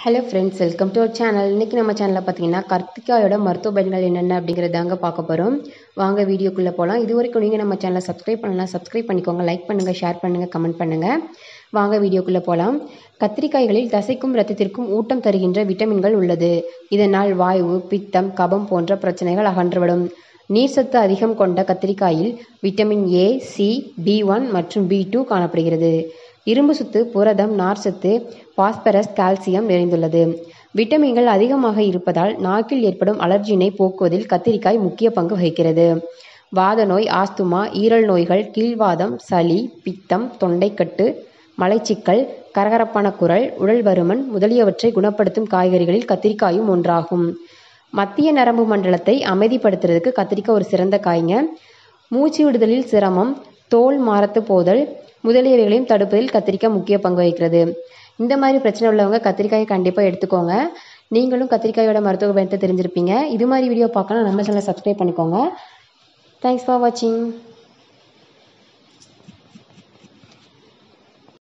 hello friends welcome to our channel இன்றைக்கி நம்ம சேனலில் பார்த்தீங்கன்னா கத்திரிக்காயோட மருத்துவ பயன்கள் என்னென்ன அப்படிங்கிறது தாங்க பார்க்க போகிறோம் வாங்க வீடியோக்குள்ளே போகலாம் இது வரைக்கும் நீங்கள் நம்ம சேனலை சப்ஸ்கிரைப் பண்ணலாம் சப்ஸ்கிரைப் பண்ணிக்கோங்க லைக் பண்ணுங்கள் ஷேர் பண்ணுங்கள் கமெண்ட் பண்ணுங்கள் வாங்க வீடியோக்குள்ளே போகலாம் கத்திரிக்காய்களில் தசைக்கும் ரத்தத்திற்கும் ஊட்டம் தருகின்ற விட்டமின்கள் உள்ளது இதனால் வாய்வு பித்தம் கபம் போன்ற பிரச்சனைகள் அகன்றுவிடும் நீர்சத்து அதிகம் கொண்ட கத்திரிக்காயில் vitamin A C B one மற்றும் பி டூ காணப்படுகிறது இரும்பு சத்து புரதம் நார்ச்சத்து பாஸ்பரஸ் கால்சியம் நிறைந்துள்ளது விட்டமின்கள் அதிகமாக இருப்பதால் நாக்கில் ஏற்படும் அலர்ஜினை போக்குவதில் கத்திரிக்காய் முக்கிய பங்கு வகிக்கிறது வாத நோய் ஆஸ்துமா ஈரல் நோய்கள் கீழ்வாதம் சளி பித்தம் தொண்டைக்கட்டு மலைச்சிக்கல் கரகரப்பான குரல் உடல் பருமன் முதலியவற்றை குணப்படுத்தும் காய்கறிகளில் கத்திரிக்காயும் ஒன்றாகும் மத்திய நரம்பு மண்டலத்தை அமைதிப்படுத்துறதுக்கு கத்திரிக்காய் ஒரு சிறந்த காய்ங்க மூச்சு விடுதலில் சிரமம் தோல் மாரத்து போதல் முதலியவைகளையும் தடுப்பதில் கத்திரிக்காய் முக்கிய பங்கு வகிக்கிறது இந்த மாதிரி பிரச்சனை உள்ளவங்க கத்திரிக்காயை கண்டிப்பாக எடுத்துக்கோங்க நீங்களும் கத்திரிக்காயோட மருத்துவ பயணத்தை தெரிஞ்சிருப்பீங்க இது மாதிரி வீடியோ பார்க்கலாம் நம்ம சேனலை சப்ஸ்கிரைப் பண்ணிக்கோங்க தேங்க்ஸ் ஃபார் வாட்சிங்